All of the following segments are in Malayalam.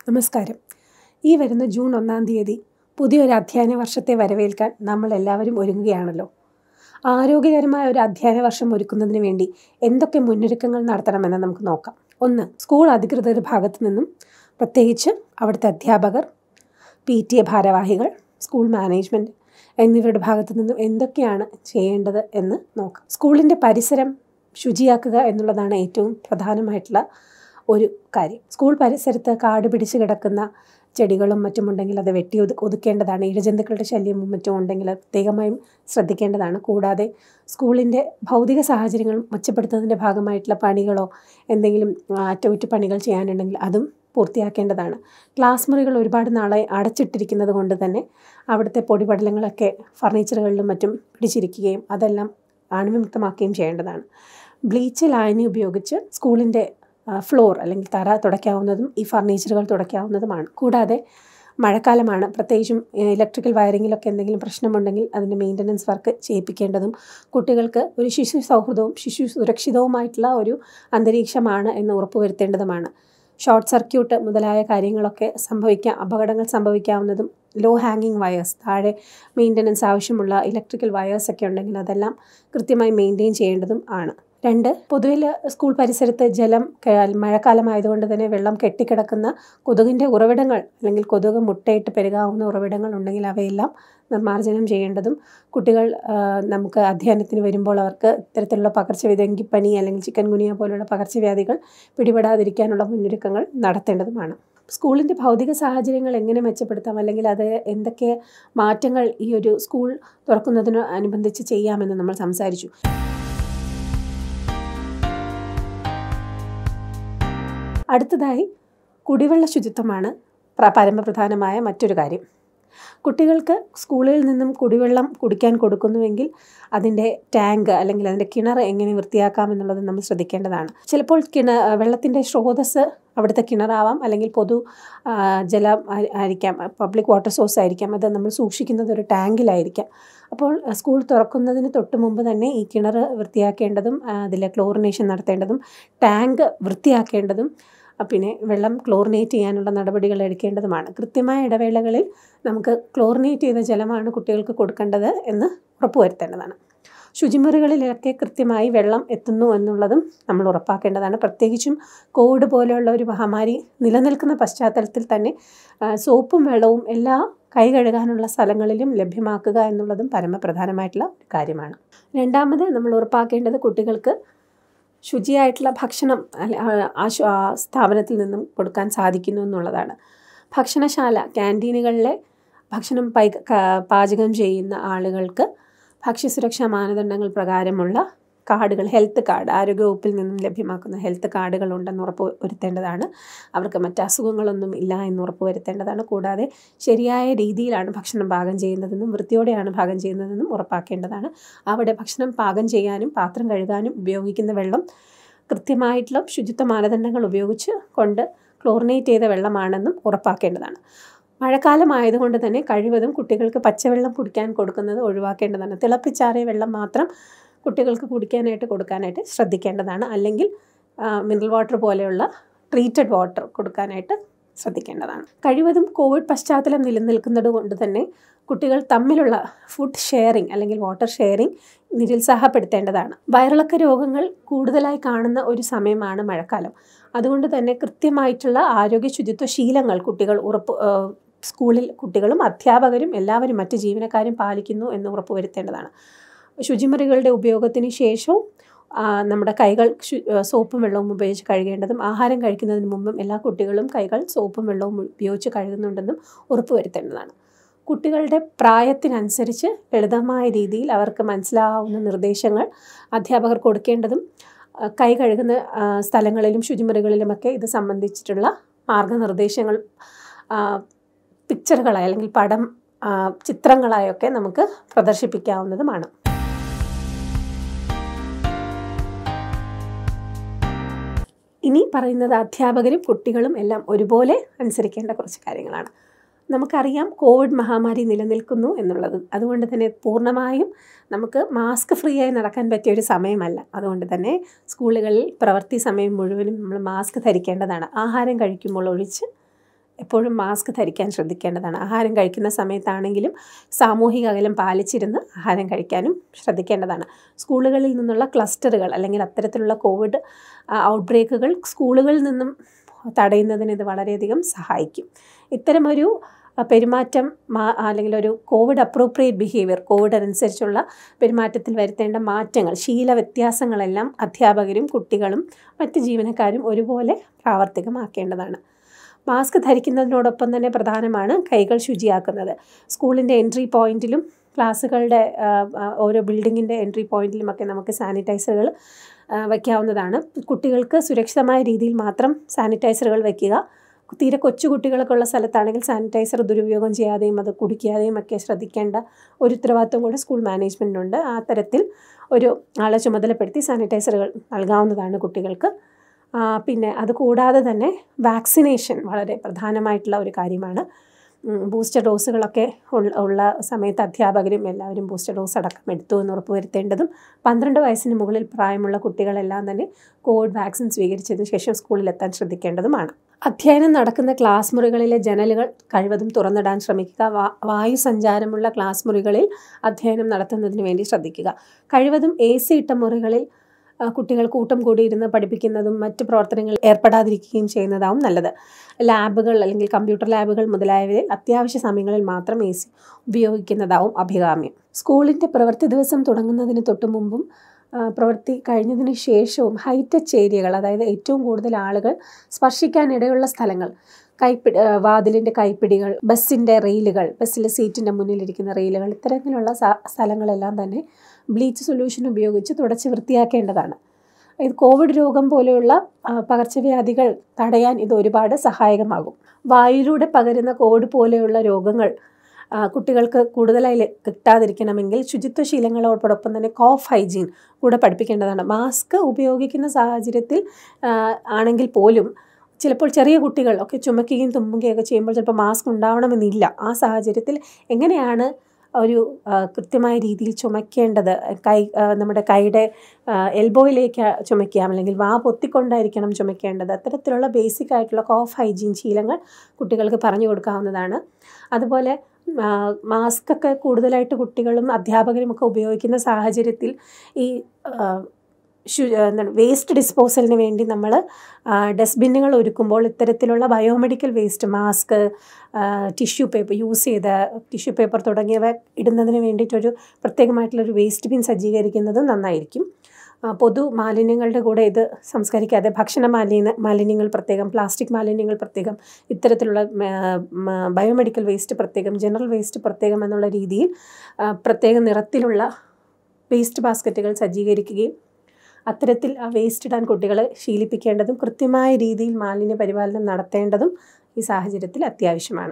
നമസ്കാരം ഈ വരുന്ന ജൂൺ ഒന്നാം തീയതി പുതിയൊരു അധ്യയന വർഷത്തെ വരവേൽക്കാൻ നമ്മൾ എല്ലാവരും ഒരുങ്ങുകയാണല്ലോ ആരോഗ്യകരമായ ഒരു അധ്യയന വർഷം ഒരുക്കുന്നതിന് വേണ്ടി എന്തൊക്കെ മുന്നൊരുക്കങ്ങൾ നടത്തണമെന്ന് നമുക്ക് നോക്കാം ഒന്ന് സ്കൂൾ അധികൃതരുടെ ഭാഗത്തു നിന്നും പ്രത്യേകിച്ച് അവിടുത്തെ അധ്യാപകർ പി ടി എ ഭാരവാഹികൾ സ്കൂൾ മാനേജ്മെൻറ്റ് എന്നിവരുടെ ഭാഗത്തു നിന്നും എന്തൊക്കെയാണ് ചെയ്യേണ്ടത് എന്ന് നോക്കാം സ്കൂളിൻ്റെ പരിസരം ശുചിയാക്കുക എന്നുള്ളതാണ് ഏറ്റവും പ്രധാനമായിട്ടുള്ള ഒരു കാര്യം സ്കൂൾ പരിസരത്ത് കാട് പിടിച്ച് കിടക്കുന്ന ചെടികളും മറ്റും ഉണ്ടെങ്കിൽ അത് വെട്ടി ഒതു ഒതുക്കേണ്ടതാണ് ഇഴജന്തുക്കളുടെ ശല്യവും മറ്റും ഉണ്ടെങ്കിൽ അത് പ്രത്യേകമായും ശ്രദ്ധിക്കേണ്ടതാണ് കൂടാതെ സ്കൂളിൻ്റെ ഭൗതിക സാഹചര്യങ്ങൾ മെച്ചപ്പെടുത്തുന്നതിൻ്റെ ഭാഗമായിട്ടുള്ള പണികളോ എന്തെങ്കിലും അറ്റകുറ്റപ്പണികൾ ചെയ്യാനുണ്ടെങ്കിൽ അതും പൂർത്തിയാക്കേണ്ടതാണ് ക്ലാസ് മുറികൾ ഒരുപാട് നാളെ അടച്ചിട്ടിരിക്കുന്നത് കൊണ്ട് തന്നെ അവിടുത്തെ പൊടിപടലങ്ങളൊക്കെ ഫർണിച്ചറുകളിലും മറ്റും പിടിച്ചിരിക്കുകയും അതെല്ലാം അണുവിമുക്തമാക്കുകയും ചെയ്യേണ്ടതാണ് ബ്ലീച്ച് ലായനി ഉപയോഗിച്ച് സ്കൂളിൻ്റെ ഫ്ലോർ അല്ലെങ്കിൽ തറ തുടയ്ക്കാവുന്നതും ഈ ഫർണിച്ചറുകൾ തുടയ്ക്കാവുന്നതുമാണ് കൂടാതെ മഴക്കാലമാണ് പ്രത്യേകിച്ചും ഇലക്ട്രിക്കൽ വയറിങ്ങിലൊക്കെ എന്തെങ്കിലും പ്രശ്നമുണ്ടെങ്കിൽ അതിൻ്റെ മെയിൻ്റനൻസ് വർക്ക് ചെയ്യിപ്പിക്കേണ്ടതും കുട്ടികൾക്ക് ഒരു ശിശു സൗഹൃദവും ശിശു സുരക്ഷിതവുമായിട്ടുള്ള ഒരു അന്തരീക്ഷമാണ് എന്ന് ഉറപ്പുവരുത്തേണ്ടതുമാണ് ഷോർട്ട് സർക്യൂട്ട് മുതലായ കാര്യങ്ങളൊക്കെ സംഭവിക്കാം അപകടങ്ങൾ സംഭവിക്കാവുന്നതും ലോ ഹാങ്ങിങ് വയേഴ്സ് താഴെ മെയിൻ്റനൻസ് ആവശ്യമുള്ള ഇലക്ട്രിക്കൽ വയേഴ്സ് ഒക്കെ ഉണ്ടെങ്കിൽ അതെല്ലാം കൃത്യമായി മെയിൻറ്റെയിൻ ചെയ്യേണ്ടതും ആണ് രണ്ട് പൊതുവിൽ സ്കൂൾ പരിസരത്ത് ജലം മഴക്കാലമായതുകൊണ്ട് തന്നെ വെള്ളം കെട്ടിക്കിടക്കുന്ന കൊതുകിൻ്റെ ഉറവിടങ്ങൾ അല്ലെങ്കിൽ കൊതുക് മുട്ടയിട്ട് പെരുകാവുന്ന ഉറവിടങ്ങൾ ഉണ്ടെങ്കിൽ അവയെല്ലാം നിർമ്മാർജ്ജനം ചെയ്യേണ്ടതും കുട്ടികൾ നമുക്ക് അധ്യയനത്തിന് വരുമ്പോൾ അവർക്ക് ഇത്തരത്തിലുള്ള പകർച്ചവ്യാധി ഡെങ്കിപ്പനി അല്ലെങ്കിൽ ചിക്കൻ ഗുനിയ പോലുള്ള പകർച്ചവ്യാധികൾ പിടിപെടാതിരിക്കാനുള്ള മുന്നൊരുക്കങ്ങൾ നടത്തേണ്ടതുമാണ് സ്കൂളിൻ്റെ ഭൗതിക സാഹചര്യങ്ങൾ എങ്ങനെ മെച്ചപ്പെടുത്താം അല്ലെങ്കിൽ അത് എന്തൊക്കെ മാറ്റങ്ങൾ ഈ ഒരു സ്കൂൾ തുറക്കുന്നതിന് അനുബന്ധിച്ച് ചെയ്യാമെന്ന് നമ്മൾ സംസാരിച്ചു അടുത്തതായി കുടിവെള്ള ശുചിത്വമാണ് പരമപ്രധാനമായ മറ്റൊരു കാര്യം കുട്ടികൾക്ക് സ്കൂളിൽ നിന്നും കുടിവെള്ളം കുടിക്കാൻ കൊടുക്കുന്നുവെങ്കിൽ അതിൻ്റെ ടാങ്ക് അല്ലെങ്കിൽ അതിൻ്റെ കിണർ എങ്ങനെ വൃത്തിയാക്കാം എന്നുള്ളത് നമ്മൾ ശ്രദ്ധിക്കേണ്ടതാണ് ചിലപ്പോൾ കിണ വെള്ളത്തിൻ്റെ സ്രോതസ് അവിടുത്തെ കിണറാവാം അല്ലെങ്കിൽ പൊതു ജലം ആയിരിക്കാം പബ്ലിക് വാട്ടർ സോഴ്സ് ആയിരിക്കാം അത് നമ്മൾ സൂക്ഷിക്കുന്നത് ഒരു ടാങ്കിലായിരിക്കാം അപ്പോൾ സ്കൂൾ തുറക്കുന്നതിന് തൊട്ട് മുമ്പ് തന്നെ ഈ കിണർ വൃത്തിയാക്കേണ്ടതും അതിൽ ക്ലോറിനേഷൻ നടത്തേണ്ടതും ടാങ്ക് വൃത്തിയാക്കേണ്ടതും പിന്നെ വെള്ളം ക്ലോറിനേറ്റ് ചെയ്യാനുള്ള നടപടികൾ എടുക്കേണ്ടതുമാണ് കൃത്യമായ ഇടവേളകളിൽ നമുക്ക് ക്ലോറിനേറ്റ് ചെയ്ത ജലമാണ് കുട്ടികൾക്ക് കൊടുക്കേണ്ടത് എന്ന് ഉറപ്പുവരുത്തേണ്ടതാണ് ശുചിമുറികളിലൊക്കെ കൃത്യമായി വെള്ളം എത്തുന്നു എന്നുള്ളതും നമ്മൾ ഉറപ്പാക്കേണ്ടതാണ് പ്രത്യേകിച്ചും കോവിഡ് പോലെയുള്ള ഒരു മഹാമാരി നിലനിൽക്കുന്ന പശ്ചാത്തലത്തിൽ തന്നെ സോപ്പും വെള്ളവും എല്ലാ കൈ കഴുകാനുള്ള സ്ഥലങ്ങളിലും ലഭ്യമാക്കുക എന്നുള്ളതും പരമപ്രധാനമായിട്ടുള്ള ഒരു കാര്യമാണ് രണ്ടാമത് നമ്മൾ ഉറപ്പാക്കേണ്ടത് കുട്ടികൾക്ക് ശുചിയായിട്ടുള്ള ഭക്ഷണം ആ സ്ഥാപനത്തിൽ നിന്നും കൊടുക്കാൻ സാധിക്കുന്നു എന്നുള്ളതാണ് ഭക്ഷണശാല ക്യാൻറ്റീനുകളിലെ ഭക്ഷണം പൈ പാചകം ചെയ്യുന്ന ആളുകൾക്ക് ഭക്ഷ്യസുരക്ഷാ മാനദണ്ഡങ്ങൾ പ്രകാരമുള്ള കാർഡുകൾ ഹെൽത്ത് കാർഡ് ആരോഗ്യവകുപ്പിൽ നിന്നും ലഭ്യമാക്കുന്ന ഹെൽത്ത് കാർഡുകൾ ഉണ്ടെന്ന് ഉറപ്പ് വരുത്തേണ്ടതാണ് അവർക്ക് മറ്റ് അസുഖങ്ങളൊന്നും ഇല്ല എന്ന് ഉറപ്പ് വരുത്തേണ്ടതാണ് കൂടാതെ ശരിയായ രീതിയിലാണ് ഭക്ഷണം പാകം ചെയ്യുന്നതെന്നും വൃത്തിയോടെയാണ് പാകം ചെയ്യുന്നതെന്നും ഉറപ്പാക്കേണ്ടതാണ് അവിടെ ഭക്ഷണം പാകം ചെയ്യാനും പാത്രം കഴുകാനും ഉപയോഗിക്കുന്ന വെള്ളം കൃത്യമായിട്ടുള്ള ശുചിത്വ മാനദണ്ഡങ്ങൾ ഉപയോഗിച്ച് കൊണ്ട് ക്ലോറിനേറ്റ് ചെയ്ത വെള്ളമാണെന്നും ഉറപ്പാക്കേണ്ടതാണ് മഴക്കാലമായതുകൊണ്ട് തന്നെ കഴിവതും കുട്ടികൾക്ക് പച്ചവെള്ളം കുടിക്കാൻ കൊടുക്കുന്നത് ഒഴിവാക്കേണ്ടതാണ് തിളപ്പിച്ചാറിയ വെള്ളം മാത്രം കുട്ടികൾക്ക് കുടിക്കാനായിട്ട് കൊടുക്കാനായിട്ട് ശ്രദ്ധിക്കേണ്ടതാണ് അല്ലെങ്കിൽ മിനറൽ വാട്ടർ പോലെയുള്ള ട്രീറ്റഡ് വാട്ടർ കൊടുക്കാനായിട്ട് ശ്രദ്ധിക്കേണ്ടതാണ് കഴിവതും കോവിഡ് പശ്ചാത്തലം നിലനിൽക്കുന്നത് കൊണ്ട് തന്നെ കുട്ടികൾ തമ്മിലുള്ള ഫുഡ് ഷെയറിംഗ് അല്ലെങ്കിൽ വാട്ടർ ഷെയറിംഗ് നിരുത്സാഹപ്പെടുത്തേണ്ടതാണ് വയറിളക്ക രോഗങ്ങൾ കൂടുതലായി കാണുന്ന ഒരു സമയമാണ് മഴക്കാലം അതുകൊണ്ട് തന്നെ കൃത്യമായിട്ടുള്ള ആരോഗ്യ ശുചിത്വ ശീലങ്ങൾ കുട്ടികൾ ഉറപ്പ് സ്കൂളിൽ കുട്ടികളും അധ്യാപകരും എല്ലാവരും മറ്റ് ജീവനക്കാരും പാലിക്കുന്നു എന്ന് ഉറപ്പുവരുത്തേണ്ടതാണ് ശുചിമുറികളുടെ ഉപയോഗത്തിന് ശേഷവും നമ്മുടെ കൈകൾ സോപ്പും വെള്ളവും ഉപയോഗിച്ച് കഴുകേണ്ടതും ആഹാരം കഴിക്കുന്നതിന് മുമ്പും എല്ലാ കുട്ടികളും കൈകൾ സോപ്പും വെള്ളവും ഉപയോഗിച്ച് കഴുകുന്നുണ്ടെന്നും ഉറപ്പുവരുത്തേണ്ടതാണ് കുട്ടികളുടെ പ്രായത്തിനനുസരിച്ച് ലളിതമായ രീതിയിൽ അവർക്ക് മനസ്സിലാവുന്ന നിർദ്ദേശങ്ങൾ അധ്യാപകർ കൊടുക്കേണ്ടതും കൈ കഴുകുന്ന സ്ഥലങ്ങളിലും ശുചിമുറികളിലുമൊക്കെ ഇത് സംബന്ധിച്ചിട്ടുള്ള മാർഗനിർദ്ദേശങ്ങൾ പിക്ചറുകളായി അല്ലെങ്കിൽ പടം ചിത്രങ്ങളായൊക്കെ നമുക്ക് പ്രദർശിപ്പിക്കാവുന്നതുമാണ് ഇനി പറയുന്നത് അധ്യാപകരും കുട്ടികളും എല്ലാം ഒരുപോലെ അനുസരിക്കേണ്ട കുറച്ച് കാര്യങ്ങളാണ് നമുക്കറിയാം കോവിഡ് മഹാമാരി നിലനിൽക്കുന്നു എന്നുള്ളത് അതുകൊണ്ട് തന്നെ പൂർണ്ണമായും നമുക്ക് മാസ്ക് ഫ്രീ ആയി നടക്കാൻ പറ്റിയ ഒരു സമയമല്ല അതുകൊണ്ട് തന്നെ സ്കൂളുകളിൽ പ്രവൃത്തി സമയം മുഴുവനും നമ്മൾ മാസ്ക് ധരിക്കേണ്ടതാണ് ആഹാരം കഴിക്കുമ്പോൾ ഒഴിച്ച് എപ്പോഴും മാസ്ക് ധരിക്കാൻ ശ്രദ്ധിക്കേണ്ടതാണ് ആഹാരം കഴിക്കുന്ന സമയത്താണെങ്കിലും സാമൂഹിക അകലം പാലിച്ചിരുന്ന് ആഹാരം കഴിക്കാനും ശ്രദ്ധിക്കേണ്ടതാണ് സ്കൂളുകളിൽ നിന്നുള്ള ക്ലസ്റ്ററുകൾ അല്ലെങ്കിൽ അത്തരത്തിലുള്ള കോവിഡ് ഔട്ട്ബ്രേക്കുകൾ സ്കൂളുകളിൽ നിന്നും തടയുന്നതിന് ഇത് വളരെയധികം സഹായിക്കും ഇത്തരമൊരു പെരുമാറ്റം മാ അല്ലെങ്കിൽ ഒരു കോവിഡ് അപ്രോപ്രിയേറ്റ് ബിഹേവിയർ കോവിഡ് അനുസരിച്ചുള്ള പെരുമാറ്റത്തിൽ വരുത്തേണ്ട മാറ്റങ്ങൾ ശീല വ്യത്യാസങ്ങളെല്ലാം അധ്യാപകരും കുട്ടികളും മറ്റ് ജീവനക്കാരും ഒരുപോലെ പ്രാവർത്തികമാക്കേണ്ടതാണ് മാസ്ക് ധരിക്കുന്നതിനോടൊപ്പം തന്നെ പ്രധാനമാണ് കൈകൾ ശുചിയാക്കുന്നത് സ്കൂളിൻ്റെ എൻട്രി പോയിന്റിലും ക്ലാസ്സുകളുടെ ഓരോ ബിൽഡിങ്ങിൻ്റെ എൻട്രി പോയിന്റിലുമൊക്കെ നമുക്ക് സാനിറ്റൈസറുകൾ വയ്ക്കാവുന്നതാണ് കുട്ടികൾക്ക് സുരക്ഷിതമായ രീതിയിൽ മാത്രം സാനിറ്റൈസറുകൾ വയ്ക്കുക തീരെ കൊച്ചു കുട്ടികളൊക്കെ ഉള്ള സ്ഥലത്താണെങ്കിൽ സാനിറ്റൈസർ ദുരുപയോഗം ചെയ്യാതെയും അത് കുടിക്കാതെയും ഒക്കെ ശ്രദ്ധിക്കേണ്ട ഒരു ഉത്തരവാദിത്വം കൂടെ സ്കൂൾ മാനേജ്മെൻറ്റിനുണ്ട് ആ തരത്തിൽ ഒരു ആളെ ചുമതലപ്പെടുത്തി സാനിറ്റൈസറുകൾ നൽകാവുന്നതാണ് കുട്ടികൾക്ക് പിന്നെ അതുകൂടാതെ തന്നെ വാക്സിനേഷൻ വളരെ പ്രധാനമായിട്ടുള്ള ഒരു കാര്യമാണ് ബൂസ്റ്റർ ഡോസുകളൊക്കെ ഉള്ള സമയത്ത് അധ്യാപകരും എല്ലാവരും ബൂസ്റ്റർ ഡോസ് അടക്കം എടുത്തു എന്ന് ഉറപ്പുവരുത്തേണ്ടതും പന്ത്രണ്ട് വയസ്സിന് മുകളിൽ പ്രായമുള്ള കുട്ടികളെല്ലാം തന്നെ കോവിഡ് വാക്സിൻ സ്വീകരിച്ചതിന് ശേഷം സ്കൂളിലെത്താൻ ശ്രദ്ധിക്കേണ്ടതുമാണ് അധ്യയനം നടക്കുന്ന ക്ലാസ് മുറികളിലെ ജനലുകൾ കഴിവതും തുറന്നിടാൻ ശ്രമിക്കുക വായു സഞ്ചാരമുള്ള ക്ലാസ് മുറികളിൽ അധ്യയനം നടത്തുന്നതിന് വേണ്ടി ശ്രദ്ധിക്കുക കഴിവതും എ സി ഇട്ട മുറികളിൽ കുട്ടികൾ കൂട്ടം കൂടിയിരുന്ന് പഠിപ്പിക്കുന്നതും മറ്റ് പ്രവർത്തനങ്ങളിൽ ഏർപ്പെടാതിരിക്കുകയും ചെയ്യുന്നതാവും നല്ലത് ലാബുകൾ അല്ലെങ്കിൽ കമ്പ്യൂട്ടർ ലാബുകൾ മുതലായവയിൽ അത്യാവശ്യ സമയങ്ങളിൽ മാത്രം എ സി ഉപയോഗിക്കുന്നതാവും അഭികാമ്യം സ്കൂളിൻ്റെ പ്രവൃത്തി ദിവസം തുടങ്ങുന്നതിന് തൊട്ട് മുമ്പും പ്രവൃത്തി കഴിഞ്ഞതിന് ശേഷവും ഹൈടെച്ച് ഏരിയകൾ അതായത് ഏറ്റവും കൂടുതൽ ആളുകൾ സ്പർശിക്കാനിടയുള്ള സ്ഥലങ്ങൾ കൈപ്പിടി വാതിലിൻ്റെ കൈപ്പിടികൾ ബസ്സിൻ്റെ റെയിലുകൾ ബസ്സിലെ സീറ്റിൻ്റെ മുന്നിലിരിക്കുന്ന റെയിലുകൾ ഇത്തരത്തിലുള്ള സ്ഥലങ്ങളെല്ലാം തന്നെ ബ്ലീച്ച് സൊല്യൂഷൻ ഉപയോഗിച്ച് തുടച്ച് വൃത്തിയാക്കേണ്ടതാണ് ഇത് കോവിഡ് രോഗം പോലെയുള്ള പകർച്ചവ്യാധികൾ തടയാൻ ഇത് ഒരുപാട് സഹായകമാകും വായുവിലൂടെ പകരുന്ന കോവിഡ് പോലെയുള്ള രോഗങ്ങൾ കുട്ടികൾക്ക് കൂടുതലായി കിട്ടാതിരിക്കണമെങ്കിൽ ശുചിത്വ ശീലങ്ങളോടൊപ്പം തന്നെ കോഫ് ഹൈജീൻ കൂടെ പഠിപ്പിക്കേണ്ടതാണ് മാസ്ക് ഉപയോഗിക്കുന്ന സാഹചര്യത്തിൽ ആണെങ്കിൽ പോലും ചിലപ്പോൾ ചെറിയ കുട്ടികൾ ഒക്കെ ചുമക്കുകയും തുമ്മുകയൊക്കെ ചെയ്യുമ്പോൾ ചിലപ്പോൾ മാസ്ക് ഉണ്ടാവണമെന്നില്ല ആ സാഹചര്യത്തിൽ എങ്ങനെയാണ് ഒരു കൃത്യമായ രീതിയിൽ ചുമക്കേണ്ടത് കൈ നമ്മുടെ കൈയുടെ എൽബോയിലേക്ക് ചുമയ്ക്കാം അല്ലെങ്കിൽ വാ പൊത്തിക്കൊണ്ടായിരിക്കണം ചുമക്കേണ്ടത് അത്തരത്തിലുള്ള ബേസിക് ആയിട്ടുള്ള കോഫ് ഹൈജീൻ ശീലങ്ങൾ കുട്ടികൾക്ക് പറഞ്ഞു കൊടുക്കാവുന്നതാണ് അതുപോലെ മാസ്ക് ഒക്കെ കൂടുതലായിട്ട് കുട്ടികളും അധ്യാപകരും ഒക്കെ ഉപയോഗിക്കുന്ന സാഹചര്യത്തിൽ ഈ എന്താണ് വേസ്റ്റ് ഡിസ്പോസലിന് വേണ്ടി നമ്മൾ ഡസ്റ്റ്ബിന്നുകൾ ഒരുക്കുമ്പോൾ ഇത്തരത്തിലുള്ള biomedical waste mask tissue paper use ചെയ്ത ടിഷ്യൂ പേപ്പർ തുടങ്ങിയവ ഇടുന്നതിന് വേണ്ടിയിട്ടൊരു പ്രത്യേകമായിട്ടുള്ളൊരു വേസ്റ്റ് ബിൻ സജ്ജീകരിക്കുന്നതും നന്നായിരിക്കും പൊതു മാലിന്യങ്ങളുടെ കൂടെ ഇത് സംസ്കരിക്കാതെ ഭക്ഷണ മാലിന്യ മാലിന്യങ്ങൾ പ്രത്യേകം പ്ലാസ്റ്റിക് മാലിന്യങ്ങൾ പ്രത്യേകം ഇത്തരത്തിലുള്ള ബയോമെഡിക്കൽ വേസ്റ്റ് പ്രത്യേകം ജനറൽ വേസ്റ്റ് പ്രത്യേകം എന്നുള്ള രീതിയിൽ പ്രത്യേക നിറത്തിലുള്ള വേസ്റ്റ് ബാസ്ക്കറ്റുകൾ സജ്ജീകരിക്കുകയും അത്തരത്തിൽ ആ വേസ്റ്റ് ഇടാൻ കുട്ടികളെ ശീലിപ്പിക്കേണ്ടതും കൃത്യമായ രീതിയിൽ മാലിന്യ പരിപാലനം നടത്തേണ്ടതും ഈ സാഹചര്യത്തിൽ അത്യാവശ്യമാണ്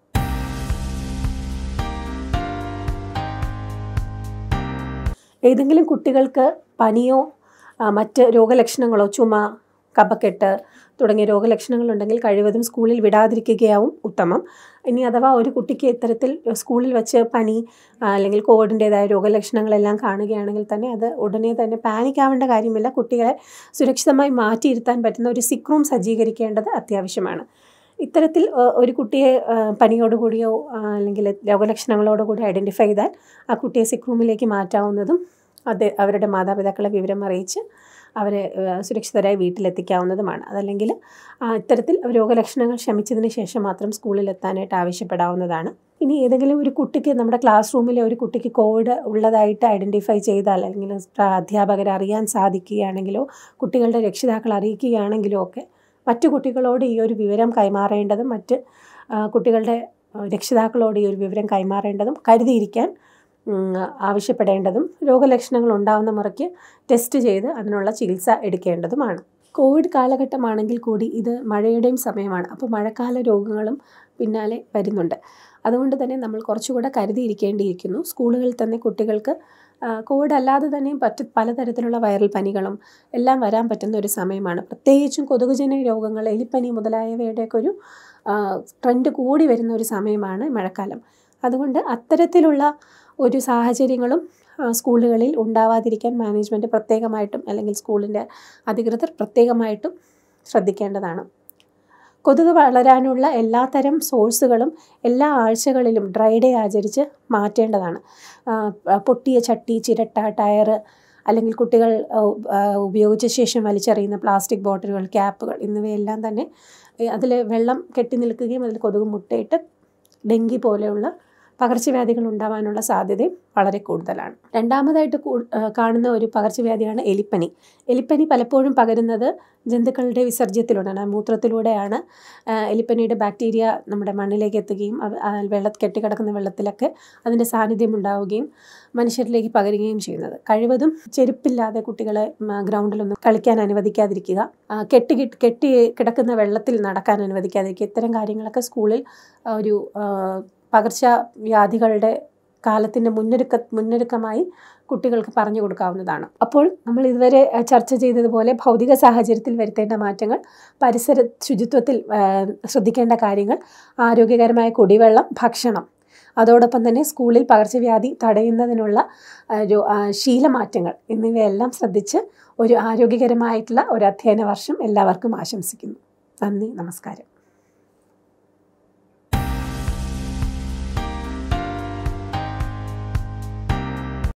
ഏതെങ്കിലും കുട്ടികൾക്ക് പനിയോ മറ്റ് രോഗലക്ഷണങ്ങളോ ചുമ കഫക്കെട്ട് തുടങ്ങിയ രോഗലക്ഷണങ്ങളുണ്ടെങ്കിൽ കഴിവതും സ്കൂളിൽ വിടാതിരിക്കുകയാവും ഉത്തമം ഇനി അഥവാ ഒരു കുട്ടിക്ക് ഇത്തരത്തിൽ സ്കൂളിൽ വെച്ച് പനി അല്ലെങ്കിൽ കോവിഡിൻ്റേതായ രോഗലക്ഷണങ്ങളെല്ലാം കാണുകയാണെങ്കിൽ തന്നെ അത് ഉടനെ തന്നെ പാനിക് ആവേണ്ട കാര്യമില്ല കുട്ടികളെ സുരക്ഷിതമായി മാറ്റിയിരുത്താൻ പറ്റുന്ന ഒരു സിക്ക് റൂം സജ്ജീകരിക്കേണ്ടത് അത്യാവശ്യമാണ് ഇത്തരത്തിൽ ഒരു കുട്ടിയെ പനിയോടുകൂടിയോ അല്ലെങ്കിൽ രോഗലക്ഷണങ്ങളോടുകൂടി ഐഡൻറ്റിഫൈ ചെയ്താൽ ആ കുട്ടിയെ സിക്ക് റൂമിലേക്ക് മാറ്റാവുന്നതും അത് അവരുടെ മാതാപിതാക്കളെ വിവരം അറിയിച്ച് അവരെ സുരക്ഷിതരായി വീട്ടിലെത്തിക്കാവുന്നതുമാണ് അതല്ലെങ്കിൽ ഇത്തരത്തിൽ രോഗലക്ഷണങ്ങൾ ശമിച്ചതിന് ശേഷം മാത്രം സ്കൂളിൽ എത്താനായിട്ട് ആവശ്യപ്പെടാവുന്നതാണ് ഇനി ഏതെങ്കിലും ഒരു കുട്ടിക്ക് നമ്മുടെ ക്ലാസ് റൂമിലെ ഒരു കുട്ടിക്ക് കോവിഡ് ഉള്ളതായിട്ട് ഐഡൻറ്റിഫൈ ചെയ്താൽ അല്ലെങ്കിൽ അധ്യാപകരെ അറിയാൻ സാധിക്കുകയാണെങ്കിലോ കുട്ടികളുടെ രക്ഷിതാക്കൾ അറിയിക്കുകയാണെങ്കിലോ ഒക്കെ മറ്റു കുട്ടികളോട് ഈ ഒരു വിവരം കൈമാറേണ്ടതും മറ്റ് കുട്ടികളുടെ രക്ഷിതാക്കളോട് ഈ ഒരു വിവരം കൈമാറേണ്ടതും കരുതിയിരിക്കാൻ ആവശ്യപ്പെടേണ്ടതും രോഗലക്ഷണങ്ങൾ ഉണ്ടാകുന്ന മുറയ്ക്ക് ടെസ്റ്റ് ചെയ്ത് അതിനുള്ള ചികിത്സ എടുക്കേണ്ടതുമാണ് കോവിഡ് കാലഘട്ടമാണെങ്കിൽ കൂടി ഇത് മഴയുടെയും സമയമാണ് അപ്പോൾ മഴക്കാല രോഗങ്ങളും പിന്നാലെ വരുന്നുണ്ട് അതുകൊണ്ട് തന്നെ നമ്മൾ കുറച്ചുകൂടെ കരുതിയിരിക്കേണ്ടിയിരിക്കുന്നു സ്കൂളുകളിൽ തന്നെ കുട്ടികൾക്ക് കോവിഡ് അല്ലാതെ തന്നെ പറ്റ പലതരത്തിലുള്ള വൈറൽ പനികളും എല്ലാം വരാൻ പറ്റുന്ന ഒരു സമയമാണ് പ്രത്യേകിച്ചും കൊതുകുജന്യ രോഗങ്ങൾ എലിപ്പനി മുതലായവയുടെയൊക്കെ ഒരു ട്രെൻഡ് കൂടി വരുന്ന ഒരു സമയമാണ് മഴക്കാലം അതുകൊണ്ട് അത്തരത്തിലുള്ള ഒരു സാഹചര്യങ്ങളും സ്കൂളുകളിൽ ഉണ്ടാവാതിരിക്കാൻ മാനേജ്മെൻറ്റ് പ്രത്യേകമായിട്ടും അല്ലെങ്കിൽ സ്കൂളിൻ്റെ അധികൃതർ പ്രത്യേകമായിട്ടും ശ്രദ്ധിക്കേണ്ടതാണ് കൊതുക് വളരാനുള്ള എല്ലാത്തരം സോഴ്സുകളും എല്ലാ ആഴ്ചകളിലും ഡ്രൈ ഡേ ആചരിച്ച് മാറ്റേണ്ടതാണ് ആ, പൊട്ടിയ ചട്ടി ചിരട്ട ടയറ് അല്ലെങ്കിൽ കുട്ടികൾ ആ, ഉപയോഗിച്ച ശേഷം വലിച്ചെറിയുന്ന പ്ലാസ്റ്റിക് ബോട്ടിലുകൾ ക്യാപ്പുകൾ എന്നിവയെല്ലാം തന്നെ അതിൽ വെള്ളം കെട്ടി നിൽക്കുകയും അതിൽ കൊതുക് മുട്ടയിട്ട് ഡെങ്കി പോലെയുള്ള പകർച്ചവ്യാധികൾ ഉണ്ടാവാനുള്ള സാധ്യതയും വളരെ കൂടുതലാണ് രണ്ടാമതായിട്ട് കൂ- ആ, കാണുന്ന ഒരു പകർച്ചവ്യാധിയാണ് എലിപ്പനി എലിപ്പനി പലപ്പോഴും പകരുന്നത് ജന്തുക്കളുടെ വിസർജ്യത്തിലൂടെയാണ് മൂത്രത്തിലൂടെയാണ് ആ, എലിപ്പനിയുടെ ബാക്ടീരിയ നമ്മുടെ മണ്ണിലേക്ക് എത്തുകയും അത് ആ വെള്ള കെട്ടിക്കിടക്കുന്ന വെള്ളത്തിലൊക്കെ അതിൻ്റെ സാന്നിധ്യം ഉണ്ടാവുകയും മനുഷ്യരിലേക്ക് പകരുകയും ചെയ്യുന്നത് കഴിവതും ചെരുപ്പില്ലാതെ കുട്ടികളെ മ, ഗ്രൗണ്ടിലൊന്നും കളിക്കാൻ അനുവദിക്കാതിരിക്കുക ആ, കെട്ടി കിട്ട്- കെട്ടി കിടക്കുന്ന വെള്ളത്തിൽ നടക്കാൻ അനുവദിക്കാതിരിക്കുക ഇത്തരം കാര്യങ്ങളൊക്കെ സ്കൂളിൽ ആ, ഒരു ആ, പകർച്ചവ്യാധികളുടെ കാലത്തിൻ്റെ മുന്നൊരുക്ക മുന്നൊരുക്കമായി കുട്ടികൾക്ക് പറഞ്ഞു കൊടുക്കാവുന്നതാണ് അപ്പോൾ നമ്മൾ ഇതുവരെ ആ, ചർച്ച ചെയ്തതുപോലെ ഭൗതിക സാഹചര്യത്തിൽ വരുത്തേണ്ട മാറ്റങ്ങൾ പരിസര ശുചിത്വത്തിൽ ആ, ശ്രദ്ധിക്കേണ്ട കാര്യങ്ങൾ ആരോഗ്യകരമായ കുടിവെള്ളം ഭക്ഷണം അതോടൊപ്പം തന്നെ സ്കൂളിൽ പകർച്ചവ്യാധി തടയുന്നതിനുള്ള ആ, ഒരു ആ, ശീലമാറ്റങ്ങൾ എന്നിവയെല്ലാം ശ്രദ്ധിച്ച് ഒരു ആരോഗ്യകരമായിട്ടുള്ള ഒരു അധ്യയന വർഷം എല്ലാവർക്കും ആശംസിക്കുന്നു നന്ദി നമസ്കാരം